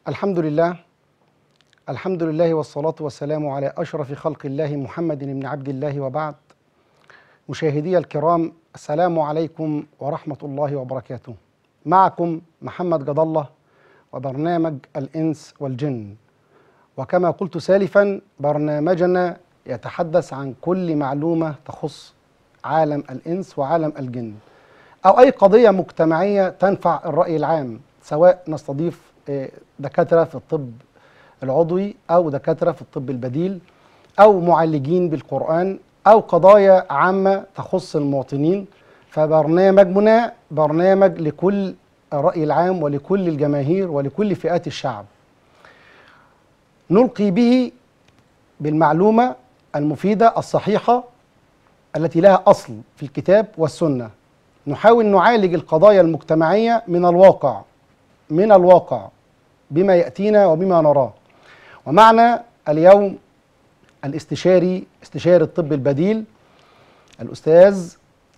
الحمد لله الحمد لله والصلاة والسلام على أشرف خلق الله محمد بن عبد الله وبعد مشاهدي الكرام السلام عليكم ورحمة الله وبركاته معكم محمد جد الله وبرنامج الإنس والجن وكما قلت سالفا برنامجنا يتحدث عن كل معلومة تخص عالم الإنس وعالم الجن أو أي قضية مجتمعية تنفع الرأي العام سواء نستضيف آه، دكاترة في الطب العضوي أو دكاترة في الطب البديل أو معالجين بالقرآن أو قضايا عامة تخص المواطنين فبرنامجنا برنامج لكل الرأي العام ولكل الجماهير ولكل فئات الشعب نلقي به بالمعلومة المفيدة الصحيحة التي لها أصل في الكتاب والسنة نحاول نعالج القضايا المجتمعية من الواقع من الواقع بما يأتينا وبما نراه ومعنا اليوم الاستشاري استشاري الطب البديل الأستاذ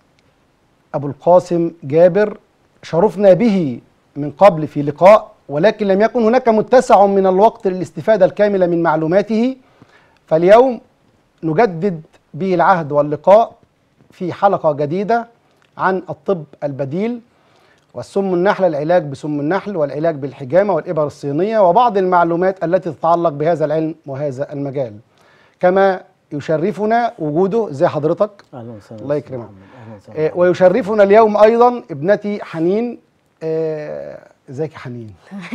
أبو القاسم جابر شرفنا به من قبل في لقاء ولكن لم يكن هناك متسع من الوقت للاستفادة الكاملة من معلوماته فاليوم نجدد به العهد واللقاء في حلقة جديدة عن الطب البديل والسم النحل العلاج بسم النحل والعلاج بالحجامة والإبر الصينية وبعض المعلومات التي تتعلق بهذا العلم وهذا المجال كما يشرفنا وجوده زي حضرتك اهلا وسهلا الله أستاذ يكرمك. محمد. اهلا وسهلا آه، ويشرفنا اليوم أيضا ابنتي حنين آه، ازيك يا حنين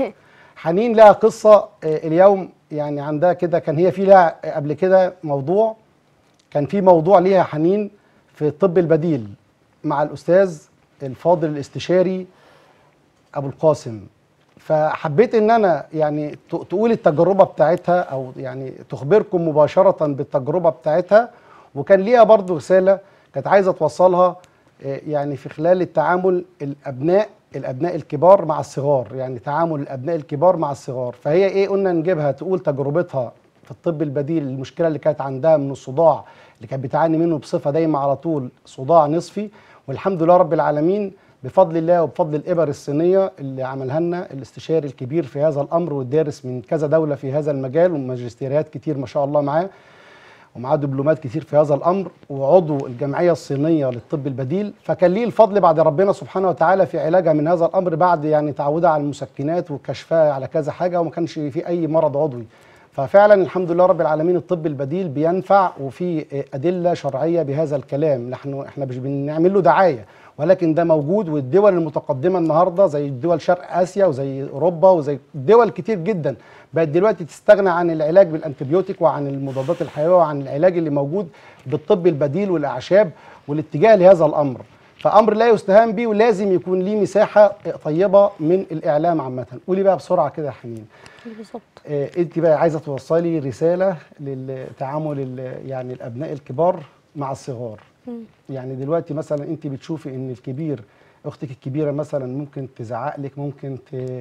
حنين لها قصة آه، اليوم يعني عندها كده كان هي في لها قبل كده موضوع كان في موضوع ليها حنين في الطب البديل مع الأستاذ الفاضل الاستشاري أبو القاسم فحبيت ان انا يعني ت- تقول التجربه بتاعتها او يعني تخبركم مباشره بالتجربه بتاعتها وكان ليها برضو رساله كانت عايزه توصلها آه، يعني في خلال التعامل الابناء الابناء الكبار مع الصغار يعني تعامل الابناء الكبار مع الصغار فهي ايه قلنا نجيبها تقول تجربتها في الطب البديل المشكله اللي كانت عندها من الصداع اللي كانت بتعاني منه بصفه دايما على طول صداع نصفي والحمد لله رب العالمين بفضل الله وبفضل الإبر الصينية اللي عملها لنا الاستشاري الكبير في هذا الأمر والدارس من كذا دولة في هذا المجال وماجستيريات كتير ما شاء الله معاه ومعاه دبلومات كتير في هذا الأمر وعضو الجمعية الصينية للطب البديل فكان ليه الفضل بعد ربنا سبحانه وتعالى في علاجها من هذا الأمر بعد يعني تعودها على المسكنات وكشفها على كذا حاجة وما كانش في أي مرض عضوي ففعلا الحمد لله رب العالمين الطب البديل بينفع وفي ادله شرعيه بهذا الكلام نحن احنا مش بنعمل له دعايه ولكن ده موجود والدول المتقدمه النهارده زي دول شرق اسيا وزي اوروبا وزي دول كتير جدا بقت دلوقتي تستغنى عن العلاج بالانتبيوتيك وعن المضادات الحيويه وعن العلاج اللي موجود بالطب البديل والاعشاب والاتجاه لهذا الامر فامر لا يستهان به ولازم يكون ليه مساحه طيبه من الاعلام عامه قولي بقى بسرعه كده يا حنين بالظبط آه، انت بقى عايزه توصلي رساله للتعامل ال- يعني الابناء الكبار مع الصغار يعني دلوقتي مثلا انت بتشوفي ان الكبير اختك الكبيره مثلا ممكن تزعق لك ممكن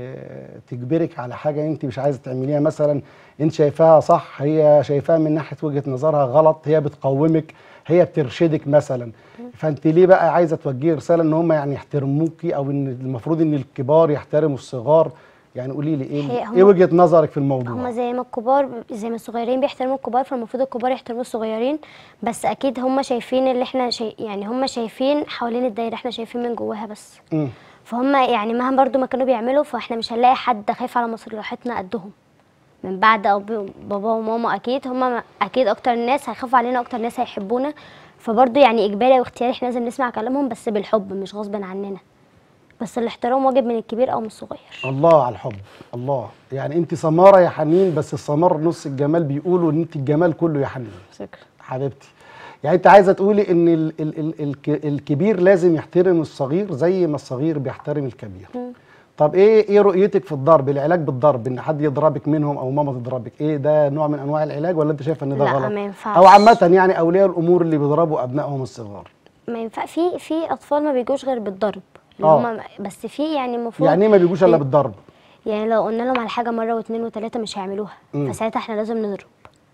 ت- تجبرك على حاجه انت مش عايزه تعمليها مثلا انت شايفاها صح هي شايفاها من ناحيه وجهه نظرها غلط هي بتقومك هي بترشدك مثلا فانت ليه بقى عايزه توجهي رساله ان هم يعني يحترموكي او ان المفروض ان الكبار يحترموا الصغار يعني قولي لي ايه هي- هم- ايه وجهه نظرك في الموضوع هما زي ما الكبار زي ما الصغيرين بيحترموا الكبار فالمفروض الكبار يحترموا الصغيرين بس اكيد هما شايفين اللي احنا شاي... يعني هما شايفين حوالين الدايره احنا شايفين من جواها بس مم. فهم يعني مهما برضو ما كانوا بيعملوا فاحنا مش هنلاقي حد خايف على مصلحتنا قدهم من بعد أو ب- بابا وماما اكيد هما اكيد اكتر الناس هيخافوا علينا اكتر ناس هيحبونا فبرضو يعني اجباري واختياري احنا لازم نسمع كلامهم بس بالحب مش غصب عننا بس الاحترام واجب من الكبير او من الصغير الله على الحب الله يعني انت سماره يا حنين بس السمار نص الجمال بيقولوا ان انت الجمال كله يا حنين شكرا حبيبتي يعني انت عايزه تقولي ان ال ال ال ال الكبير لازم يحترم الصغير زي ما الصغير بيحترم الكبير طب ايه ايه رؤيتك في الضرب العلاج بالضرب ان حد يضربك منهم او ماما تضربك ايه ده نوع من انواع العلاج ولا انت شايفه ان ده لا، غلط ما ينفعش. او عامه يعني اولياء الامور اللي بيضربوا ابنائهم الصغار ما ينفع في في اطفال ما بيجوش غير بالضرب اللي آه. هم بس في يعني المفروض يعني ايه ما بيجوش الا بي- بالضرب يعني لو قلنا لهم على حاجه مره واثنين وثلاثه مش هيعملوها مم. فساعتها احنا لازم نضرب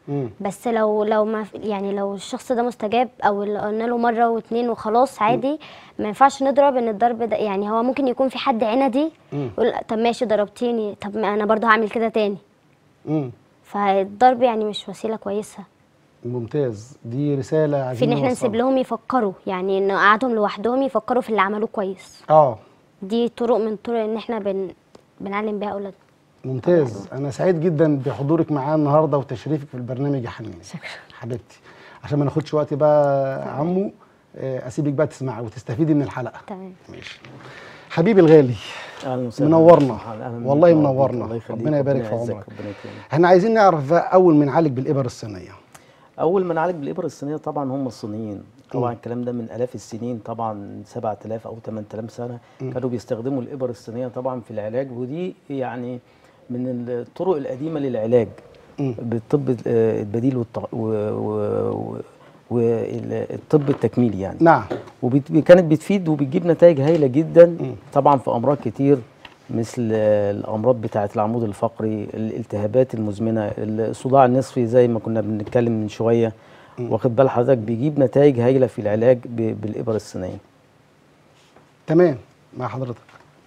مم. بس لو لو ما في- يعني لو الشخص ده مستجاب او اللي قلنا له مره واتنين وخلاص عادي ما ينفعش نضرب ان الضرب ده يعني هو ممكن يكون في حد عندي مم. يقول طب ماشي ضربتيني طب ما انا برضه هعمل كده تاني مم. فالضرب يعني مش وسيله كويسه ممتاز دي رساله في ان عايزين احنا نسيب نوصلها. لهم يفكروا يعني ان قعدهم لوحدهم يفكروا في اللي عملوه كويس اه دي طرق من طرق ان احنا بن بنعلم بيها اولادنا ممتاز انا سعيد جدا بحضورك معانا النهارده وتشريفك في البرنامج يا حنين شكرا حبيبتي عشان ما ناخدش وقت بقى عمو آه، اسيبك بقى تسمعي وتستفيدي من الحلقه تمام ماشي حبيبي الغالي اهلا وسهلا منورنا. أهلا بيك. والله الله منورنا. الله يخليك. ربنا يبارك في يعزك، عمرك. ربنا يكرمك احنا عايزين نعرف بقى اول ما نعالج بالابر الصينيه اول ما نعالج بالابر الصينيه طبعا هم الصينيين طبعا الكلام ده من الاف السنين طبعا 7000 او 8000 سنه كانوا بيستخدموا الابر الصينيه طبعا في العلاج ودي يعني من الطرق القديمه للعلاج مم. بالطب آه، البديل والط- و- و- و- والطب التكميلي يعني نعم وكانت بتفيد وبتجيب نتائج هايله جدا طبعا في امراض كتير مثل الامراض بتاعه العمود الفقري الالتهابات المزمنه الصداع النصفي زي ما كنا بنتكلم من شويه واخد بال حضرتك بيجيب نتائج هايله في العلاج ب- بالابر الصينيه تمام مع حضرتك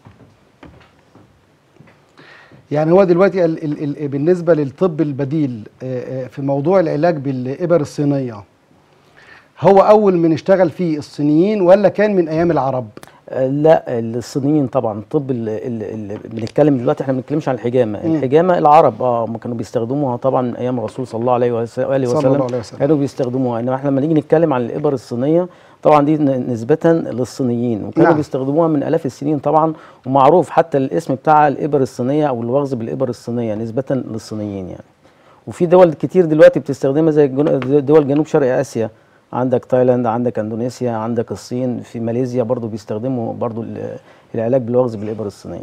يعني هو دلوقتي ال ال ال بالنسبه للطب البديل آه، آه، في موضوع العلاج بالابر الصينيه هو اول من اشتغل فيه الصينيين ولا كان من ايام العرب آه، لا الصينيين طبعا الطب اللي بنتكلم دلوقتي احنا ما بنتكلمش عن الحجامه الحجامه العرب اه هم كانوا بيستخدموها طبعا من ايام الرسول صلى الله عليه وس- واله صلى وسلم الله عليه وسلم. كانوا بيستخدموها انما احنا لما نيجي نتكلم عن الابر الصينيه طبعا دي ن- نسبه للصينيين وكانوا نعم. بيستخدموها من الاف السنين طبعا ومعروف حتى الاسم بتاع الابر الصينيه او الوغز بالابر الصينيه نسبه للصينيين يعني وفي دول كتير دلوقتي بتستخدمها زي الجنو- دول جنوب شرق اسيا عندك تايلاند عندك اندونيسيا عندك الصين في ماليزيا برضو بيستخدموا برضو ال- العلاج بالوغز بالابر الصينيه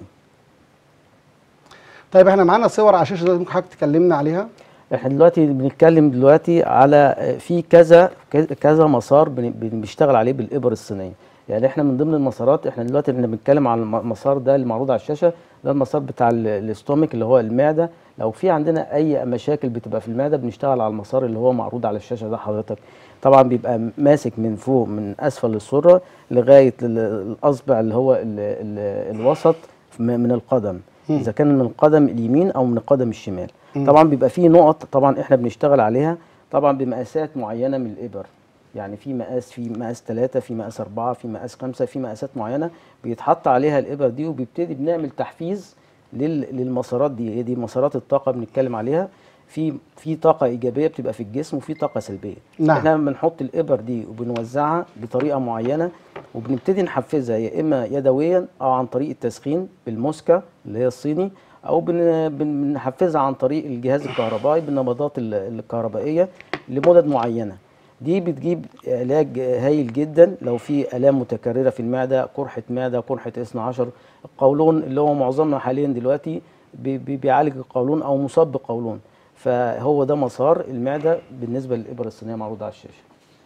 طيب احنا معانا صور على الشاشه دلوقتي ممكن حضرتك تكلمنا عليها احنا دلوقتي بنتكلم دلوقتي على في كذا كذا مسار بن- بن- بنشتغل عليه بالابر الصينيه يعني احنا من ضمن المسارات احنا دلوقتي احنا بنتكلم على الم- المسار ده اللي معروض على الشاشه ده المسار بتاع ال- الاستومك اللي هو المعده لو في عندنا اي مشاكل بتبقى في المعده بنشتغل على المسار اللي هو معروض على الشاشه ده حضرتك طبعا بيبقى ماسك من فوق من اسفل السره لغايه ال- الاصبع اللي هو ال ال الوسط م- من القدم اذا كان من القدم اليمين او من القدم الشمال طبعا بيبقى فيه نقط طبعا احنا بنشتغل عليها طبعا بمقاسات معينه من الابر يعني في مقاس في مقاس ثلاثة في مقاس أربعة في مقاس خمسة في مقاسات معينة بيتحط عليها الإبر دي وبيبتدي بنعمل تحفيز لل- للمسارات دي هي دي مسارات الطاقة بنتكلم عليها في في طاقة إيجابية بتبقى في الجسم وفي طاقة سلبية نعم. احنا بنحط الإبر دي وبنوزعها بطريقة معينة وبنبتدي نحفزها يا إما يدويا أو عن طريق التسخين بالموسكا اللي هي الصيني أو بن- بن- بنحفزها عن طريق الجهاز الكهربائي بالنبضات ال- الكهربائية لمدد معينة دي بتجيب علاج هايل جدا لو في الام متكرره في المعده قرحه معده قرحه اثنى عشر القولون اللي هو معظمنا حاليا دلوقتي بي- بي- بيعالج القولون او مصاب بقولون فهو ده مسار المعده بالنسبه للابره الصينيه معروضه على الشاشه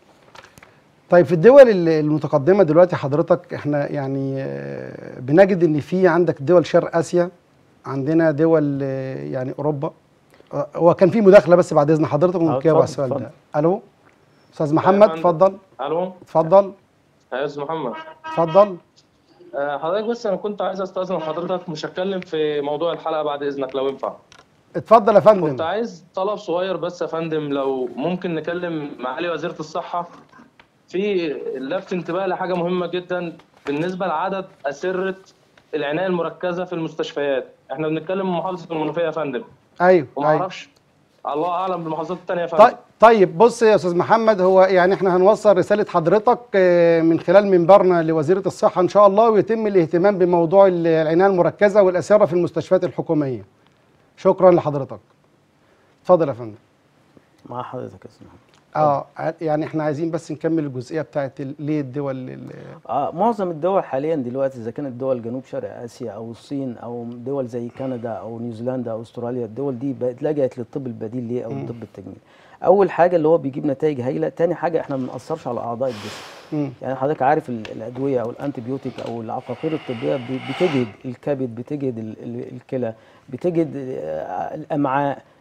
طيب في الدول ال- المتقدمه دلوقتي حضرتك احنا يعني آه، بنجد ان في عندك دول شرق اسيا عندنا دول آه، يعني اوروبا آه، هو كان في مداخله بس بعد اذن حضرتك آه، ممكن على اتفضل، السؤال ده اتفضل. الو استاذ محمد فندم. اتفضل الو اتفضل يا استاذ محمد اتفضل آه، حضرتك بس انا كنت عايز استاذن حضرتك مش هتكلم في موضوع الحلقه بعد اذنك لو ينفع اتفضل يا كنت فندم عايز طلب صغير بس يا فندم لو ممكن نكلم معالي وزيره الصحه في لفت انتباه لحاجه مهمه جدا بالنسبه لعدد اسره العنايه المركزه في المستشفيات احنا بنتكلم من محافظه المنوفيه يا فندم ايوه وما ايوه اعرفش الله اعلم بالمحافظات الثانيه يا فندم طيب طيب بص يا استاذ محمد هو يعني احنا هنوصل رساله حضرتك آه، من خلال منبرنا لوزيره الصحه ان شاء الله ويتم الاهتمام بموضوع ال- العنايه المركزه والاسره في المستشفيات الحكوميه شكرا لحضرتك اتفضل يا فندم مع حضرتك يا استاذ محمد اه يعني احنا عايزين بس نكمل الجزئيه بتاعت ال- ليه الدول ال- آه معظم الدول حاليا دلوقتي اذا كانت دول جنوب شرق اسيا او الصين او دول زي كندا او نيوزيلندا او استراليا الدول دي بقت لجأت للطب البديل ليه او الطب التجميلي اول حاجه اللي هو بيجيب نتائج هايله تاني حاجه احنا ما بنأثرش على اعضاء الجسم مم. يعني حضرتك عارف ال- الادويه او الانتيبيوتيك او العقاقير الطبيه ب- بتجهد الكبد بتجهد ال- ال- الكلى بتجهد آه، الامعاء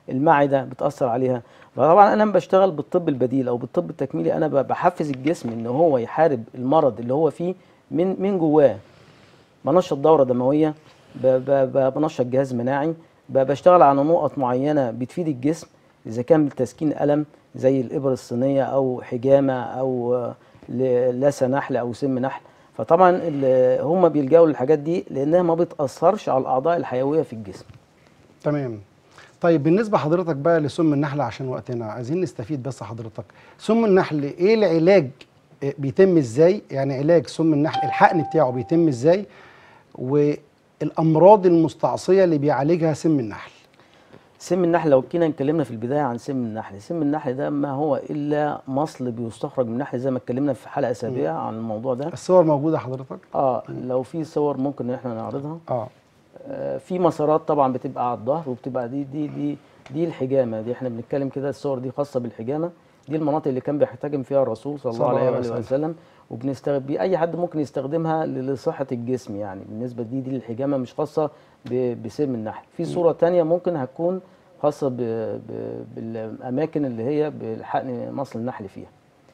المعده بتاثر عليها فطبعا انا لما بشتغل بالطب البديل او بالطب التكميلي انا ب- بحفز الجسم ان هو يحارب المرض اللي هو فيه من من جواه بنشط دوره دمويه ب- ب- ب- بنشط جهاز مناعي ب- بشتغل على نقط معينه بتفيد الجسم اذا كان بالتسكين الم زي الابر الصينيه او حجامه او آه، ل- لثه نحل او سم نحل فطبعا ال- هم بيلجأوا للحاجات دي لانها ما بتاثرش على الاعضاء الحيويه في الجسم تمام طيب بالنسبه حضرتك بقى لسم النحل عشان وقتنا عايزين نستفيد بس حضرتك سم النحل ايه العلاج آه، بيتم ازاي يعني علاج سم النحل الحقن بتاعه بيتم ازاي والامراض المستعصيه اللي بيعالجها سم النحل سم النحل لو كنا اتكلمنا في البدايه عن سم النحل سم النحل ده ما هو الا مصل بيستخرج من النحل زي ما اتكلمنا في حلقه سابقه عن الموضوع ده الصور موجوده حضرتك اه لو في صور ممكن ان احنا نعرضها اه آه، في مسارات طبعا بتبقى على الظهر وبتبقى دي دي دي دي الحجامه دي احنا بنتكلم كده الصور دي خاصه بالحجامه دي المناطق اللي كان بيحتجم فيها الرسول صلى الله عليه واله وسلم وبنستخدم اي حد ممكن يستخدمها ل- لصحه الجسم يعني بالنسبه دي دي الحجامه مش خاصه ب- بسم النحل في صوره تانية ممكن هتكون خاصه ب- ب- بالاماكن اللي هي بالحقن مصل النحل فيها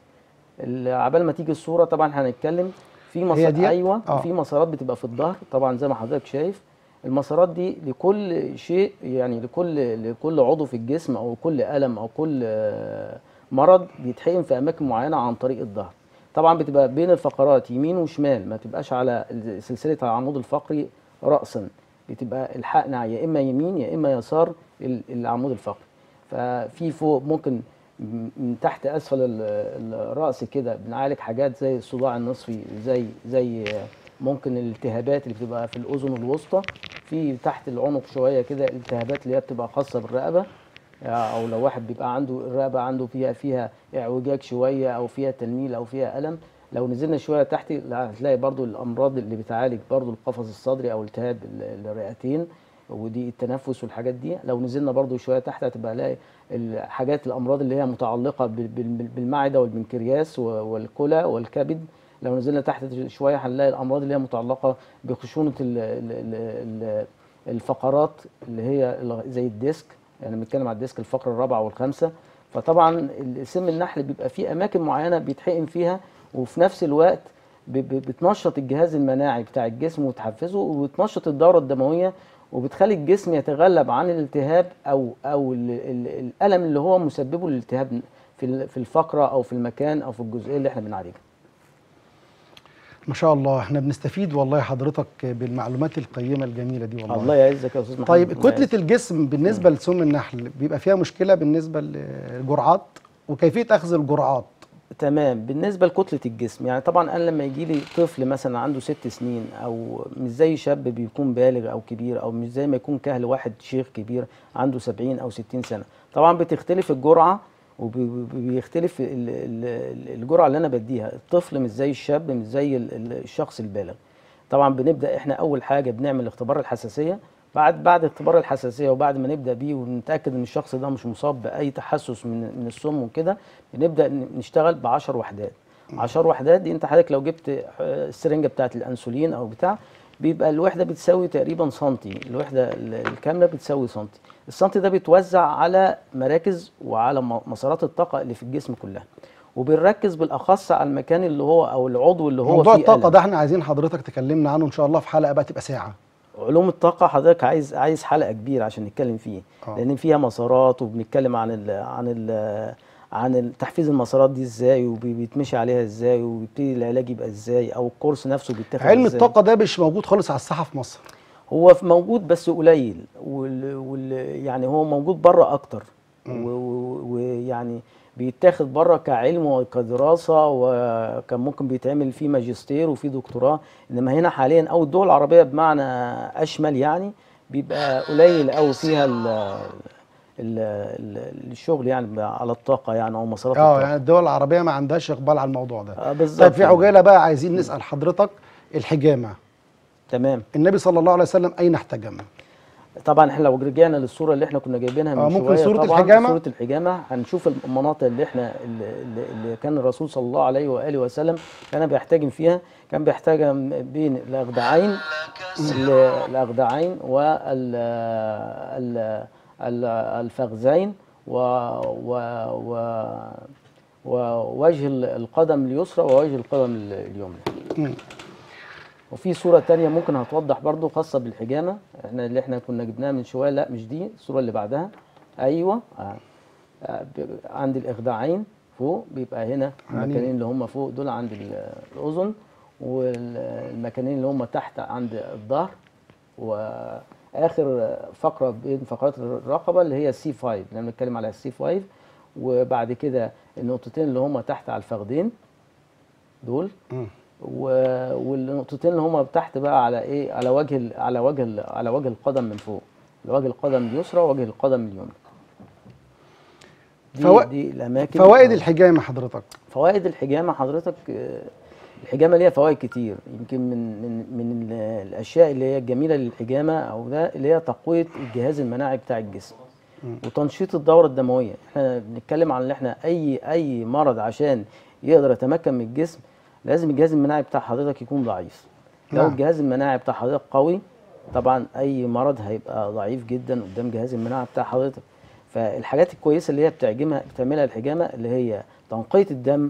ال- عبال ما تيجي الصوره طبعا هنتكلم في مسار ديت؟ ايوه آه. في مسارات بتبقى في الظهر طبعا زي ما حضرتك شايف المسارات دي لكل شيء يعني لكل لكل عضو في الجسم او كل الم او كل آه، مرض بيتحقن في اماكن معينه عن طريق الظهر طبعا بتبقى بين الفقرات يمين وشمال ما تبقاش على ال- سلسله العمود الفقري راسا بتبقى الحقن يا اما يمين يا اما يسار ال- العمود الفقري ففي فوق ممكن م- من تحت اسفل ال- الراس كده بنعالج حاجات زي الصداع النصفي زي زي ممكن الالتهابات اللي بتبقى في الاذن الوسطى في تحت العنق شويه كده التهابات اللي هي بتبقى خاصه بالرقبه او لو واحد بيبقى عنده الرقبه عنده فيها فيها اعوجاج شويه او فيها تنميل او فيها الم لو نزلنا شويه تحت لا هتلاقي برضو الامراض اللي بتعالج برضو القفص الصدري او التهاب ال- الرئتين ودي التنفس والحاجات دي لو نزلنا برضو شويه تحت هتبقى نلاقي الحاجات الامراض اللي هي متعلقه بال- بال- بالمعده والبنكرياس و- والكلى والكبد لو نزلنا تحت شويه هنلاقي الامراض اللي هي متعلقه بخشونه ال- ال- ال- ال- الفقرات اللي هي ال- زي الديسك يعني بنتكلم على الديسك الفقره الرابعه والخامسه فطبعا سم النحل بيبقى فيه اماكن معينه بيتحقن فيها وفي نفس الوقت ب- ب- بتنشط الجهاز المناعي بتاع الجسم وتحفزه وبتنشط الدوره الدمويه وبتخلي الجسم يتغلب عن الالتهاب او او ال- ال- الالم اللي هو مسببه للالتهاب في ال- في الفقره او في المكان او في الجزئيه اللي احنا بنعالجها ما شاء الله احنا بنستفيد والله حضرتك بالمعلومات القيمه الجميله دي والله الله يعزك يا استاذ محمد طيب الله كتله الجسم بالنسبه لسم النحل بيبقى فيها مشكله بالنسبه للجرعات وكيفيه اخذ الجرعات تمام بالنسبه لكتله الجسم يعني طبعا انا لما يجي لي طفل مثلا عنده ست سنين او مش زي شاب بيكون بالغ او كبير او مش زي ما يكون كهل واحد شيخ كبير عنده 70 او 60 سنه طبعا بتختلف الجرعه وبيختلف ال- ال- الجرعه اللي انا بديها الطفل مش زي الشاب مش زي ال- ال- الشخص البالغ طبعا بنبدا احنا اول حاجه بنعمل اختبار الحساسيه بعد بعد اختبار الحساسيه وبعد ما نبدا بيه ونتاكد ان الشخص ده مش مصاب باي تحسس من من السم وكده بنبدا ن- نشتغل ب 10 وحدات 10 وحدات دي انت حضرتك لو جبت آه، السرنجه بتاعت الانسولين او بتاع بيبقى الوحده بتساوي تقريبا سنتي الوحده ال- الكامله بتساوي سنتي السنتي ده بيتوزع على مراكز وعلى م- مسارات الطاقه اللي في الجسم كلها وبنركز بالاخص على المكان اللي هو او العضو اللي هو موضوع فيه الطاقه ألم. ده احنا عايزين حضرتك تكلمنا عنه ان شاء الله في حلقه بقى تبقى ساعه علوم الطاقة حضرتك عايز عايز حلقة كبيرة عشان نتكلم فيه آه. لأن فيها مسارات وبنتكلم عن ال عن ال عن ال- تحفيز المسارات دي ازاي وبيتمشي عليها ازاي وبيبتدي العلاج يبقى ازاي او الكورس نفسه بيتاخد علم ازاي الطاقه ده مش موجود خالص على الساحه في مصر هو في- موجود بس قليل وال وال يعني هو موجود بره اكتر و- و- ويعني بيتاخد بره كعلم وكدراسه وكان ممكن بيتعمل فيه ماجستير وفيه دكتوراه انما هنا حاليا او الدول العربيه بمعنى اشمل يعني بيبقى قليل قوي فيها ال ال ال الشغل يعني على الطاقه يعني او مسارات اه الطاقه يعني الدول العربيه ما عندهاش اقبال على الموضوع ده آه بالظبط طيب في يعني. عجاله بقى عايزين نسال حضرتك الحجامه تمام النبي صلى الله عليه وسلم اين احتجم طبعا احنا لو رجعنا للصوره اللي احنا كنا جايبينها من آه، ممكن شويه صورة طبعا الحجامة؟ صوره الحجامه هنشوف المناطق اللي احنا اللي, اللي- اللي كان الرسول صلى الله عليه واله وسلم كان بيحتجم فيها كان بيحتجم بين الاخدعين ال- الاخدعين وال ال- ال- الفخذين و و و ووجه ال- القدم اليسرى ووجه القدم ال- اليمنى مم. وفي صورة تانية ممكن هتوضح برضو خاصة بالحجامة احنا اللي احنا كنا جبناها من شوية لا مش دي الصورة اللي بعدها ايوه آه. آه. ب- عند الاخداعين فوق بيبقى هنا يعني- المكانين اللي هم فوق دول عند ال- الاذن والمكانين اللي هم تحت عند الظهر واخر فقرة بين فقرات الرقبة اللي هي السي 5 اللي احنا بنتكلم على السي 5 وبعد كده النقطتين اللي هم تحت على الفخذين دول مم. و- والنقطتين اللي هما تحت بقى على ايه على وجه ال- على وجه ال- على وجه القدم من فوق على وجه القدم اليسرى ووجه القدم اليمنى دي, فوا- دي الاماكن فوائد آه. الحجامه حضرتك فوائد الحجامه حضرتك آه، الحجامه ليها فوائد كتير يمكن من من من ال- الاشياء اللي هي الجميله للحجامه او ده اللي هي تقويه الجهاز المناعي بتاع الجسم وتنشيط الدوره الدمويه احنا بنتكلم عن ان احنا اي اي مرض عشان يقدر يتمكن من الجسم لازم الجهاز المناعي بتاع حضرتك يكون ضعيف لو نعم. الجهاز المناعي بتاع حضرتك قوي طبعا اي مرض هيبقى ضعيف جدا قدام جهاز المناعه بتاع حضرتك فالحاجات الكويسه اللي هي بتعجمها بتعملها الحجامه اللي هي تنقيه الدم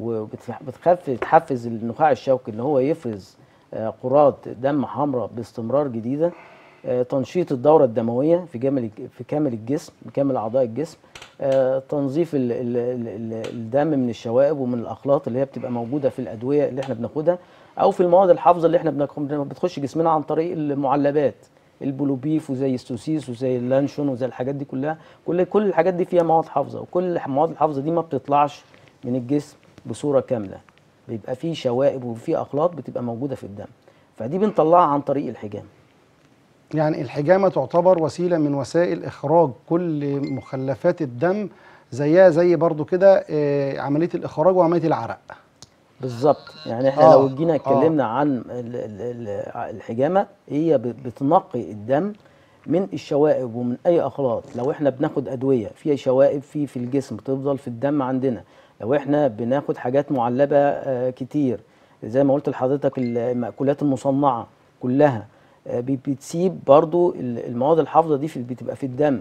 وبتخفف تحفز النخاع الشوكي اللي هو يفرز آه، كرات دم حمراء باستمرار جديده آه، تنشيط الدوره الدمويه في كامل في كامل الجسم بكامل اعضاء الجسم آه، تنظيف ال ال ال ال الدم من الشوائب ومن الاخلاط اللي هي بتبقى موجوده في الادويه اللي احنا بناخدها او في المواد الحافظه اللي احنا بناخ- بتخش جسمنا عن طريق المعلبات البلوبيف وزي السوسيس وزي اللانشون وزي الحاجات دي كلها كل كل الحاجات دي فيها مواد حافظه وكل المواد الحافظه دي ما بتطلعش من الجسم بصوره كامله بيبقى فيه شوائب وفي اخلاط بتبقى موجوده في الدم فدي بنطلعها عن طريق الحجام يعني الحجامه تعتبر وسيله من وسائل اخراج كل مخلفات الدم زيها زي برضو كده آه، عمليه الاخراج وعمليه العرق بالظبط يعني احنا آه، لو جينا آه. اتكلمنا عن ال- ال- ال- الحجامه هي ب- بتنقي الدم من الشوائب ومن اي اخلاط لو احنا بناخد ادويه فيها شوائب في في الجسم بتفضل في الدم عندنا لو احنا بناخد حاجات معلبه آه، كتير زي ما قلت لحضرتك المأكولات المصنعه كلها آه، بي- بتسيب برضو ال- المواد الحافظه دي في بتبقى في الدم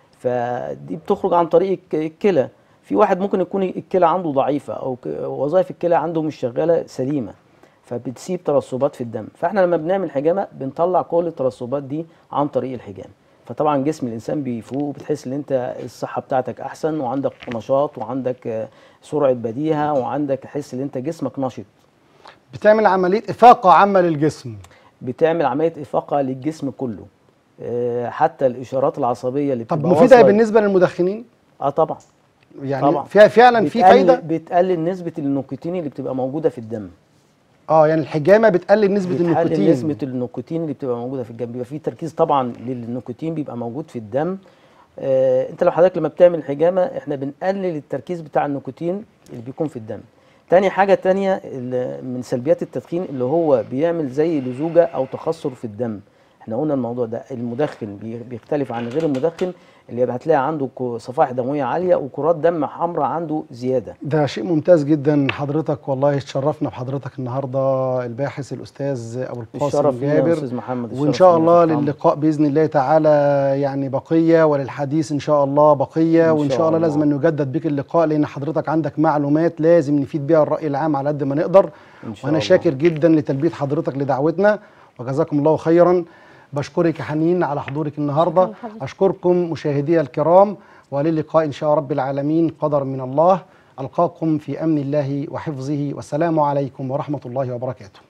فدي بتخرج عن طريق الك- الكلى في واحد ممكن يكون الكلى عنده ضعيفه او ك- وظائف الكلى عنده مش شغاله سليمه فبتسيب ترسبات في الدم فاحنا لما بنعمل حجامه بنطلع كل الترسبات دي عن طريق الحجام فطبعا جسم الانسان بيفوق وبتحس ان انت الصحه بتاعتك احسن وعندك نشاط وعندك آه، سرعه بديهه وعندك حس ان انت جسمك نشط بتعمل عمليه افاقه عامه للجسم بتعمل عمليه افاقه للجسم كله آه، حتى الاشارات العصبيه اللي طب بتبقى مفيده واصلة- بالنسبه للمدخنين اه طبعا يعني طبعا. فيها فعلا في بتقلل- فايده بتقلل نسبه النيكوتين اللي بتبقى موجوده في الدم اه يعني الحجامه بتقلل نسبه بتقلل النيكوتين نسبه النيكوتين اللي بتبقى موجوده في الدم بيبقى في تركيز طبعا للنيكوتين بيبقى موجود في الدم آه انت لو حضرتك لما بتعمل حجامه احنا بنقلل التركيز بتاع النيكوتين اللي بيكون في الدم تاني حاجه تانية اللي من سلبيات التدخين اللي هو بيعمل زي لزوجه او تخثر في الدم احنا قلنا الموضوع ده المدخن بي- بيختلف عن غير المدخن اللي هتلاقي عنده كو- صفائح دمويه عاليه وكرات دم حمراء عنده زياده ده شيء ممتاز جدا حضرتك والله اتشرفنا بحضرتك النهارده الباحث الاستاذ ابو القاسم الشرف لينا يا جابر استاذ محمد وان الشرف شاء لينا الله في العمر. للقاء باذن الله تعالى يعني بقيه وللحديث ان شاء الله بقيه إن وان شاء شاء الله الله. لازم أن يجدد بك اللقاء لان حضرتك عندك معلومات لازم نفيد بها الراي العام على قد ما نقدر إن شاء وانا الله. شاكر جدا لتلبيه حضرتك لدعوتنا وجزاكم الله خيرا بشكرك يا حنين على حضورك النهارده شكراً حضرتك. اشكركم مشاهدي الكرام وللقاء ان شاء رب العالمين قدر من الله القاكم في امن الله وحفظه والسلام عليكم ورحمه الله وبركاته